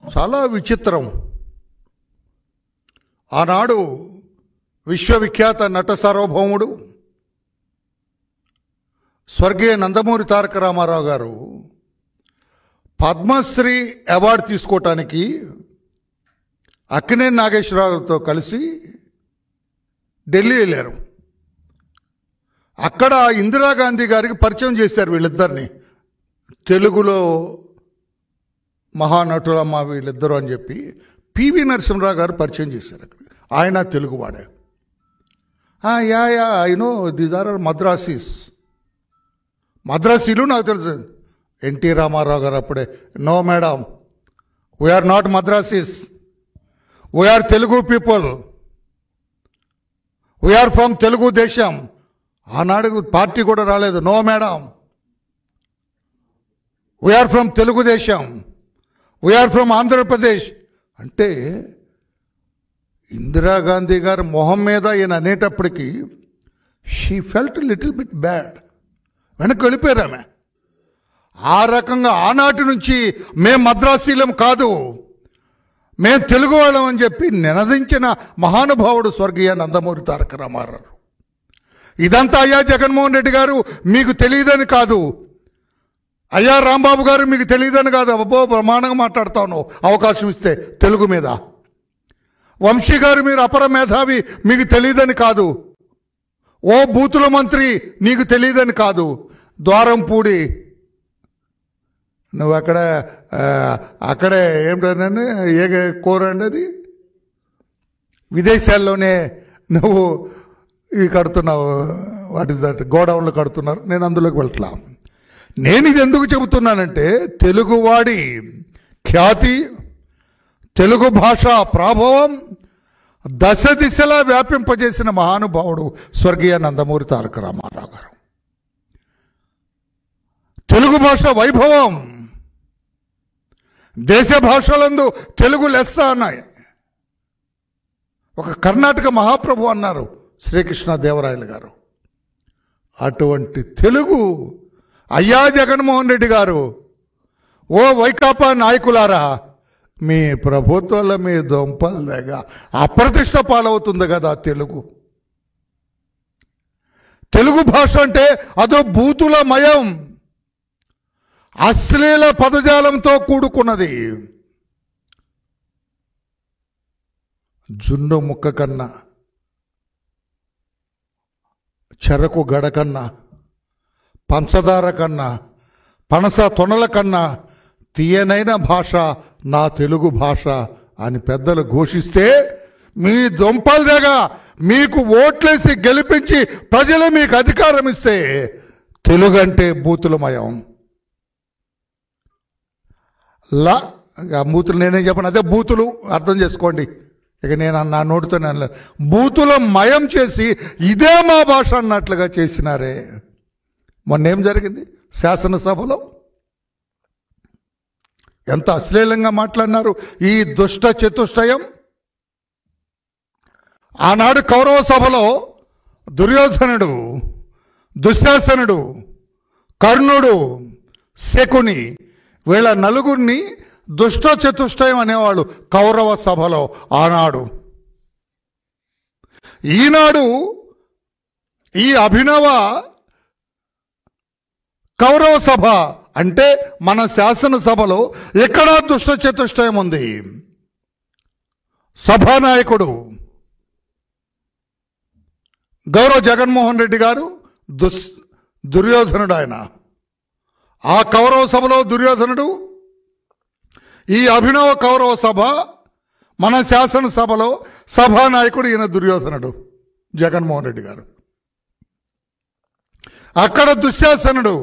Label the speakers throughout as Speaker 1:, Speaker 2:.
Speaker 1: చాలా విచిత్రం ఆనాడు విశ్వవిఖ్యాత నట సార్వభౌముడు స్వర్గీయ నందమూరి తారక రామారావు గారు పద్మశ్రీ అవార్డు తీసుకోవటానికి అక్కినేని నాగేశ్వరరావుతో కలిసి ఢిల్లీ వెళ్ళారు అక్కడ ఇందిరాగాంధీ గారికి పరిచయం చేశారు వీళ్ళిద్దరిని తెలుగులో మహానటులమ్మ వీళ్ళిద్దరు అని చెప్పి పివి నరసింహరావు గారు పరిచయం చేశారు అక్కడ ఆయన తెలుగువాడే "ఆ, yeah yeah I know these are Madrasis మద్రాసీలు నాకు తెలుసు ఎన్టీ రామారావు గారు అప్పుడే no madam we are not Madrasis we are Telugu people we are from Telugu Desam ఆనాడు పార్టీ కూడా రాలేదు no madam we are from Telugu Desam we are from Andhra Pradesh అంటే ఇందిరాగాంధీ గారి మొహం మీద ఈయన అనేటప్పటికీ she felt little bit bad వెనక్కి వెళ్ళిపోయారు ఆమె ఆ రకంగా ఆనాటి నుంచి మేం మద్రాసీలం కాదు మేం తెలుగు వాళ్ళం అని చెప్పి నినదించిన మహానుభావుడు స్వర్గీయ నందమూరి తారక రామారావు ఇదంతా అయ్యా జగన్మోహన్ రెడ్డి గారు మీకు తెలియదని కాదు అయ్యా రాంబాబు గారు మీకు తెలియదని కాదు అబ్బో ప్రమాణంగా మాట్లాడతాను అవకాశం ఇస్తే తెలుగు మీద వంశీ గారు మీరు అపర మేధావి మీకు తెలియదని కాదు ఓ బూతుల మంత్రి నీకు తెలియదని కాదు ద్వారంపూడి నువ్వు అక్కడ ఆ, అక్కడే ఏమిటంటే ఏ కూర అండి అది విదేశాల్లోనే నువ్వు ఇవి కడుతున్నావు వాట్ ఇస్ దట్ గోడౌన్లు కడుతున్నారు నేను అందులోకి వెళ్ళట్లా నేను ఇది ఎందుకు చెబుతున్నానంటే తెలుగువాడి ఖ్యాతి తెలుగు భాష ప్రాభవం దశ దిశలా వ్యాపింపజేసిన మహానుభావుడు స్వర్గీయ నందమూరి తారక రామారావు గారు తెలుగు భాష వైభవం దేశ భాషలందు తెలుగు లెస్స అన్నాయి ఒక కర్ణాటక మహాప్రభు అన్నారు శ్రీకృష్ణ దేవరాయలు గారు అటువంటి తెలుగు అయ్యా జగన్మోహన్ రెడ్డి గారు ఓ వైకాపా నాయకులారా మీ ప్రభుత్వంలో మీ దొంపల దగ్గర అప్రతిష్ట పాలవుతుంది కదా తెలుగు తెలుగు భాష అంటే అదో బూతుల మయం అశ్లీల పదజాలంతో కూడుకున్నది జున్ను ముక్క కన్నా చెరకు గడ కన్నా పంచదార కన్నా పనస తొనల కన్నా తీయనైన భాష నా తెలుగు భాష అని పెద్దలు ఘోషిస్తే మీ దొంపల దగ్గర మీకు ఓట్లేసి గెలిపించి ప్రజలు మీకు అధికారం ఇస్తే తెలుగు అంటే బూతులమయం లా ఆ బూతులు నేనేం చెప్పను అదే బూతులు అర్థం చేసుకోండి ఇక నేను నా నోటితో నేను బూతుల మయం చేసి ఇదే మా భాష అన్నట్లుగా చేసినారే మొన్న ఏం జరిగింది శాసనసభలో ఎంత అశ్లీలంగా మాట్లాడినారు ఈ దుష్ట చతుష్టయం ఆనాడు కౌరవ సభలో దుర్యోధనుడు దుశ్శాసనుడు కర్ణుడు శకుని వీళ్ళ నలుగురిని దుష్ట చతుష్టయం అనేవాళ్ళు కౌరవ సభలో ఆనాడు ఈనాడు ఈ అభినవ కౌరవ సభ అంటే మన శాసనసభలో ఎక్కడా దుష్ట చతుష్టయం ఉంది సభానాయకుడు గౌరవ జగన్మోహన్ రెడ్డి గారు దుస్ దుర్యోధనుడు ఆయన ఆ కౌరవ సభలో దుర్యోధనుడు ఈ అభినవ కౌరవ సభ మన శాసనసభలో సభానాయకుడు ఈయన దుర్యోధనుడు జగన్మోహన్ రెడ్డి గారు అక్కడ దుశ్శాసనుడు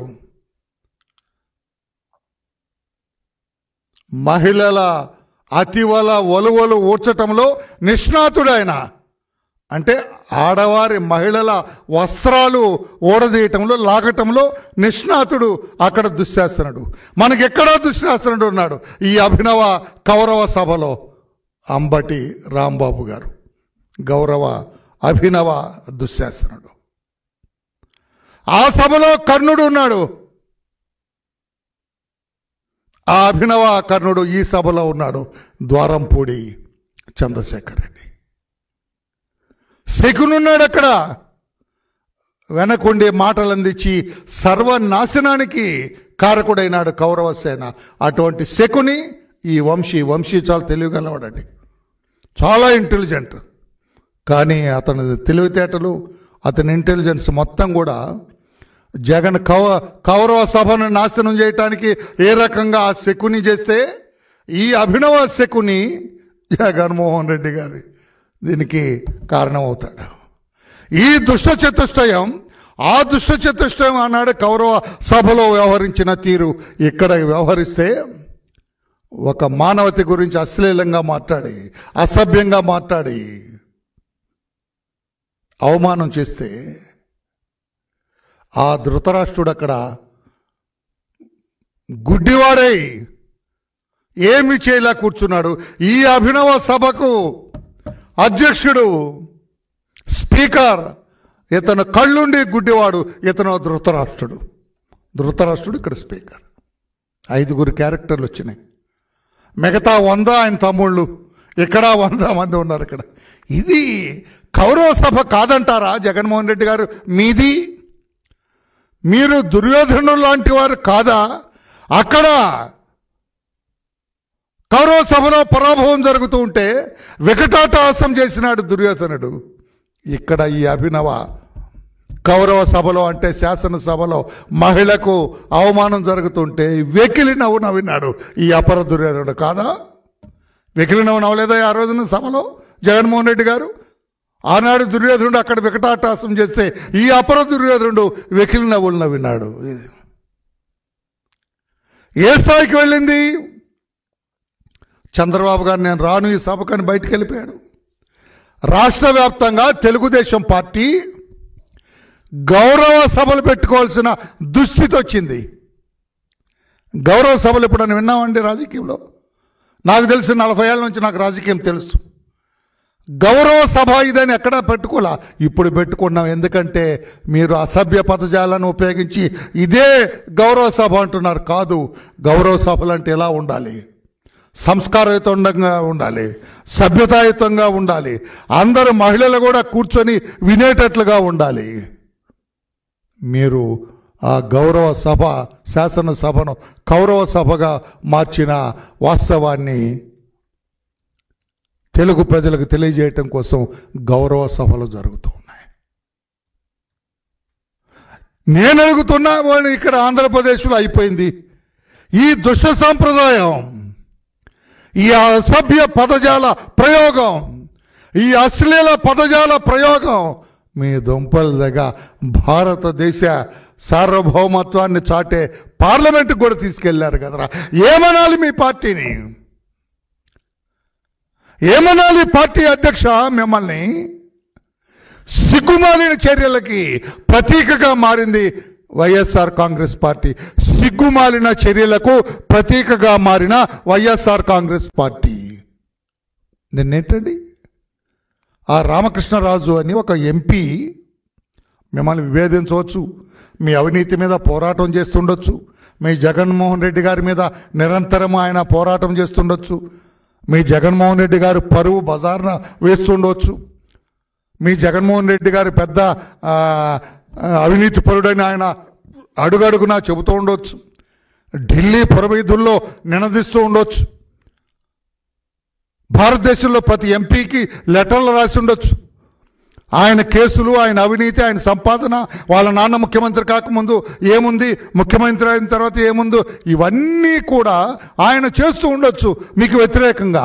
Speaker 1: మహిళల అతివల ఒలువలు ఊడ్చటంలో నిష్ణాతుడైన అంటే ఆడవారి మహిళల వస్త్రాలు ఓడదీయటంలో లాగటంలో నిష్ణాతుడు అక్కడ దుశ్శాసనుడు మనకెక్కడో దుశ్శాసనుడు ఉన్నాడు ఈ అభినవ కౌరవ సభలో అంబటి రాంబాబు గారు గౌరవ అభినవ దుశ్శాసనుడు ఆ సభలో కర్ణుడు ఉన్నాడు ఆ అభినవ కర్ణుడు ఈ సభలో ఉన్నాడు ద్వారంపూడి చంద్రశేఖర్ రెడ్డి శకునున్నాడు అక్కడ వెనకుండే మాటలు అందించి సర్వనాశనానికి కారకుడైనాడు కౌరవ సేన అటువంటి శకుని ఈ వంశీ వంశీ చాలా తెలివిగలవాడండి చాలా ఇంటెలిజెంట్ కానీ అతని తెలివితేటలు అతని ఇంటెలిజెన్స్ మొత్తం కూడా జగన్ కౌ కౌరవ సభను నాశనం చేయటానికి ఏ రకంగా ఆ శకుని చేస్తే ఈ అభినవ శకుని జగన్మోహన్ రెడ్డి గారి దీనికి కారణమవుతాడు ఈ దుష్ట చతుష్టయం ఆ దుష్ట చతుష్టయం అన్నాడు కౌరవ సభలో వ్యవహరించిన తీరు ఇక్కడ వ్యవహరిస్తే ఒక మానవతి గురించి అశ్లీలంగా మాట్లాడి అసభ్యంగా మాట్లాడి అవమానం చేస్తే ఆ ధృతరాష్ట్రుడు అక్కడ గుడ్డివాడై ఏమి చేయలే కూర్చున్నాడు ఈ అభినవ సభకు అధ్యక్షుడు స్పీకర్ ఇతను కళ్ళుండి గుడ్డివాడు ఇతను ధృతరాష్ట్రుడు ధృతరాష్ట్రుడు ఇక్కడ స్పీకర్ ఐదుగురు క్యారెక్టర్లు వచ్చినాయి మిగతా వంద ఆయన తమ్ముళ్ళు ఇక్కడ వంద మంది ఉన్నారు ఇక్కడ ఇది కౌరవ సభ కాదంటారా జగన్మోహన్ రెడ్డి గారు మీది మీరు దుర్యోధనుడు లాంటి వారు కాదా అక్కడ కౌరవ సభలో పరాభవం జరుగుతూ ఉంటే వికటాటహాసం చేసినాడు దుర్యోధనుడు ఇక్కడ ఈ అభినవ కౌరవ సభలో అంటే శాసనసభలో మహిళకు అవమానం జరుగుతుంటే వెకిలి నవ్వు నవ్వినాడు ఈ అపర దుర్యోధనుడు కాదా వెకిలి నవ్వు నవ్వలేదా ఆ రోజున సభలో జగన్మోహన్ రెడ్డి గారు ఆనాడు దుర్యోధనుడు అక్కడ వికటాటాసం చేస్తే ఈ అపర దుర్యోధనుడు వెకిలి నవ్వులు నవ్వినాడు ఇది. ఏ స్థాయికి వెళ్ళింది చంద్రబాబు గారు నేను రాను ఈ సభకని బయటికి వెళ్ళిపోయాడు రాష్ట్ర వ్యాప్తంగా తెలుగుదేశం పార్టీ గౌరవ సభలు పెట్టుకోవాల్సిన దుస్థితి వచ్చింది గౌరవ సభలు ఎప్పుడైనా విన్నామండి రాజకీయంలో నాకు తెలిసి నలభై ఏళ్ళ నుంచి నాకు రాజకీయం తెలుసు గౌరవ సభ ఇదని ఎక్కడా పెట్టుకోలే ఇప్పుడు పెట్టుకున్నాం ఎందుకంటే మీరు అసభ్య పదజాలను ఉపయోగించి ఇదే గౌరవ సభ అంటున్నారు కాదు గౌరవ సభలు అంటే ఎలా ఉండాలి సంస్కారయుతంగా ఉండాలి సభ్యతాయుతంగా ఉండాలి అందరు మహిళలు కూడా కూర్చొని వినేటట్లుగా ఉండాలి మీరు ఆ గౌరవ సభ శాసనసభను కౌరవ సభగా మార్చిన వాస్తవాన్ని తెలుగు ప్రజలకు తెలియజేయటం కోసం గౌరవ సభలు జరుగుతూ ఉన్నాయి నేను అడుగుతున్నా వాడు ఇక్కడ ఆంధ్రప్రదేశ్లో అయిపోయింది ఈ దుష్ట సాంప్రదాయం ఈ అసభ్య పదజాల ప్రయోగం ఈ అశ్లీల పదజాల ప్రయోగం మీ దుంపల దగ్గర భారతదేశ సార్వభౌమత్వాన్ని చాటే పార్లమెంట్కి కూడా తీసుకెళ్లారు కదరా ఏమనాలి మీ పార్టీని ఏమనాలి పార్టీ అధ్యక్ష మిమ్మల్ని సిగ్గుమాలిన చర్యలకి ప్రతీకగా మారింది వైఎస్ఆర్ కాంగ్రెస్ పార్టీ సిగ్గుమాలిన చర్యలకు ప్రతీకగా మారిన వైఎస్ఆర్ కాంగ్రెస్ పార్టీ నిన్నేంటండి ఆ రామకృష్ణరాజు అని ఒక ఎంపీ మిమ్మల్ని విభేదించవచ్చు మీ అవినీతి మీద పోరాటం చేస్తుండొచ్చు మీ జగన్మోహన్ రెడ్డి గారి మీద నిరంతరం ఆయన పోరాటం చేస్తుండొచ్చు మీ జగన్మోహన్ రెడ్డి గారు పరువు బజార్న వేస్తుండొచ్చు మీ జగన్మోహన్ రెడ్డి గారు పెద్ద ఆ, ఆ, అవినీతి పరుడని ఆయన అడుగడుగునా చెబుతూ ఉండొచ్చు ఢిల్లీ పురవీధుల్లో నినదిస్తూ ఉండొచ్చు భారతదేశంలో ప్రతి ఎంపీకి లెటర్లు రాసి ఉండొచ్చు ఆయన కేసులు ఆయన అవినీతి ఆయన సంపాదన వాళ్ళ నాన్న ముఖ్యమంత్రి కాకముందు ఏముంది ముఖ్యమంత్రి అయిన తర్వాత ఏముందో ఇవన్నీ కూడా ఆయన చేస్తూ ఉండొచ్చు మీకు వ్యతిరేకంగా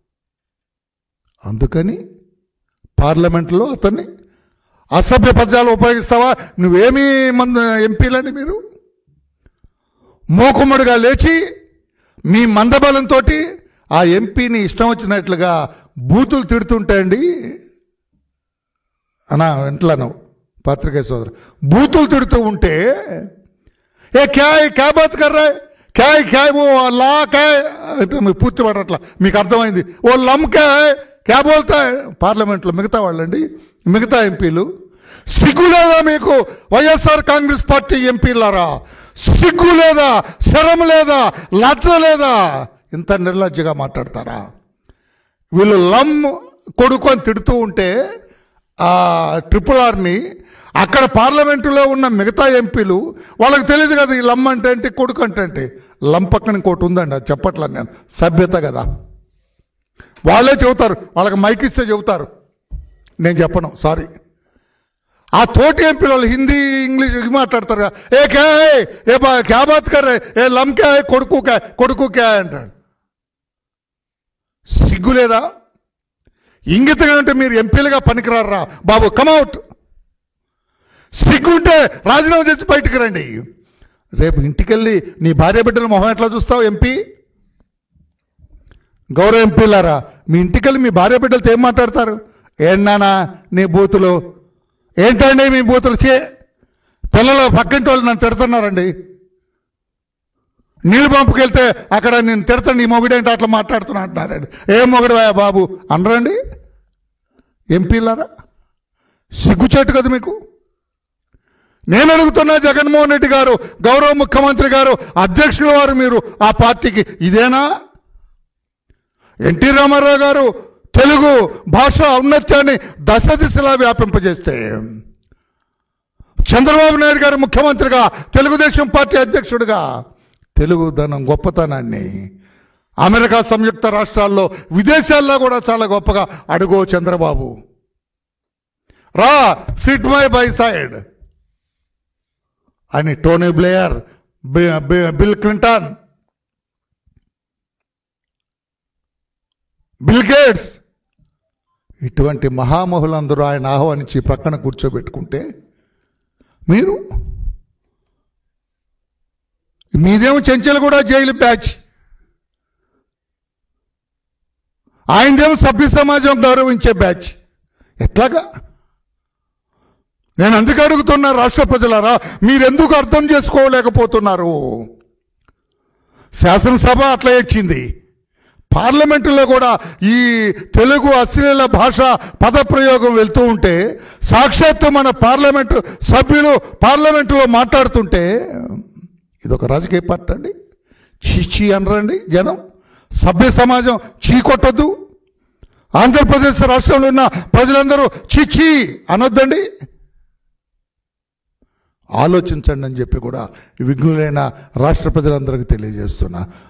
Speaker 1: అందుకని పార్లమెంట్లో అతన్ని అసభ్య పద్యాలు ఉపయోగిస్తావా నువ్వేమీ మంది ఎంపీలని మీరు మూకుమ్మడిగా లేచి మీ మందబలంతో ఆ ఎంపీని ఇష్టం వచ్చినట్లుగా బూతులు తిడుతుంటే అండి అనా వింటలాను పత్రికా సోదరు బూతులు తిడుతూ ఉంటే ఏ క్యా है, क्या बात कर रहा है क्या है, क्या है, वो లా क्या है? అంటే మీకు పూర్తి పడట్లా మీకు అర్థమైంది ఓ లమ్ క్యా है, క్యా బోల్తా है? పార్లమెంట్లో మిగతా వాళ్ళండి మిగతా ఎంపీలు సిగ్గులేదా మీకు వైఎస్ఆర్ కాంగ్రెస్ పార్టీ ఎంపీలారా సిగ్గు లేదా శరం లేదా లజ్జ లేదా ఇంత నిర్లజ్జగా మాట్లాడతారా వీళ్ళు లమ్ కొడుకు అని తిడుతూ ఉంటే ఆ ట్రిపుల్ ఆర్ని అక్కడ పార్లమెంటులో ఉన్న మిగతా ఎంపీలు వాళ్ళకి తెలియదు కదా ఈ లమ్ అంటే ఏంటి కొడుకు అంటే ఏంటి లమ్ పక్కన ఇంకోటి ఉందండి అది చెప్పట్లేదు నేను సభ్యత కదా వాళ్ళే చెబుతారు వాళ్ళకి మైక్ ఇస్తే చెబుతారు నేను చెప్పను సారీ ఆ తోటి ఎంపీలు వాళ్ళు హిందీ ఇంగ్లీష్ ఇవి మాట్లాడతారు కదా, ఏ క్యా హై? ఏ బా క్యా బాత్ కర్ రే? ఏ లమ్ క్యా హై? కొడుకు క్యా కొడుకు క్యా హై అంటాడు సిగ్గు లేదా ఇంగితంగా అంటే మీరు ఎంపీలుగా పనికిరారా బాబు కమౌట్ సిగ్గుంటే రాజీనామా చేసి బయటికి రండి రేపు ఇంటికెళ్ళి నీ భార్య బిడ్డల మొహం ఎట్లా చూస్తావు ఎంపీ గౌరవ ఎంపీలారా మీ ఇంటికెళ్ళి మీ భార్య బిడ్డలతో ఏం మాట్లాడతారు ఏంటన్నా నీ బూతులు ఏంటండి మీ బూతులు చే పిల్లలు పక్కింటి వాళ్ళు నన్ను తిడుతున్నారండి నీళ్ళు పంపుకి వెళ్తే అక్కడ నేను తిడతాను నీ మొగుడేంటి అట్లా మాట్లాడుతున్నా అంటున్నారండి ఏం మొగుడు బాబు అనరండి ఎంపీలారా సిగ్గుచేటు కదా మీకు నేను అడుగుతున్నా జగన్మోహన్ రెడ్డి గారు గౌరవ ముఖ్యమంత్రి గారు అధ్యక్షుల వారు మీరు ఆ పార్టీకి ఇదేనా ఎన్టీ రామారావు గారు తెలుగు భాష ఔన్నత్యాన్ని దశ దిశలా వ్యాపింపజేస్తే చంద్రబాబు నాయుడు గారు ముఖ్యమంత్రిగా తెలుగుదేశం పార్టీ అధ్యక్షుడిగా తెలుగుదనం గొప్పతనాన్ని అమెరికా సంయుక్త రాష్ట్రాల్లో విదేశాల్లో కూడా చాలా గొప్పగా అడుగో చంద్రబాబు రా సిట్ మై బై సైడ్ అని టోనీ బ్లేయర్ బి- బి- బిల్ క్లింటన్ బిల్ గేట్స్ ఇటువంటి మహామహులందరూ ఆయన ఆహ్వానించి పక్కన కూర్చోబెట్టుకుంటే మీరు మీదేమో చెంచలు కూడా జైలు బ్యాచ్ ఆయనదేమో సభ్య సమాజం గౌరవించే బ్యాచ్ ఎట్లాగా నేను అందుకు అడుగుతున్నా రాష్ట్ర ప్రజలారా మీరెందుకు అర్థం చేసుకోలేకపోతున్నారు శాసనసభ అట్లా ఏడ్చింది పార్లమెంటులో కూడా ఈ తెలుగు అశ్లీల భాష పదప్రయోగం వెళ్తూ ఉంటే సాక్షాత్తు మన పార్లమెంటు సభ్యులు పార్లమెంటులో మాట్లాడుతుంటే ఇదొక రాజకీయ పార్టీ అండి చీచీ అనరండి జనం సభ్య సమాజం చీ కొట్టొద్దు ఆంధ్రప్రదేశ్ రాష్ట్రంలో ఉన్న ప్రజలందరూ చిచ్చి అనొద్దండి ఆలోచించండి అని చెప్పి కూడా విఘ్నులైన రాష్ట్ర ప్రజలందరికీ తెలియజేస్తున్నా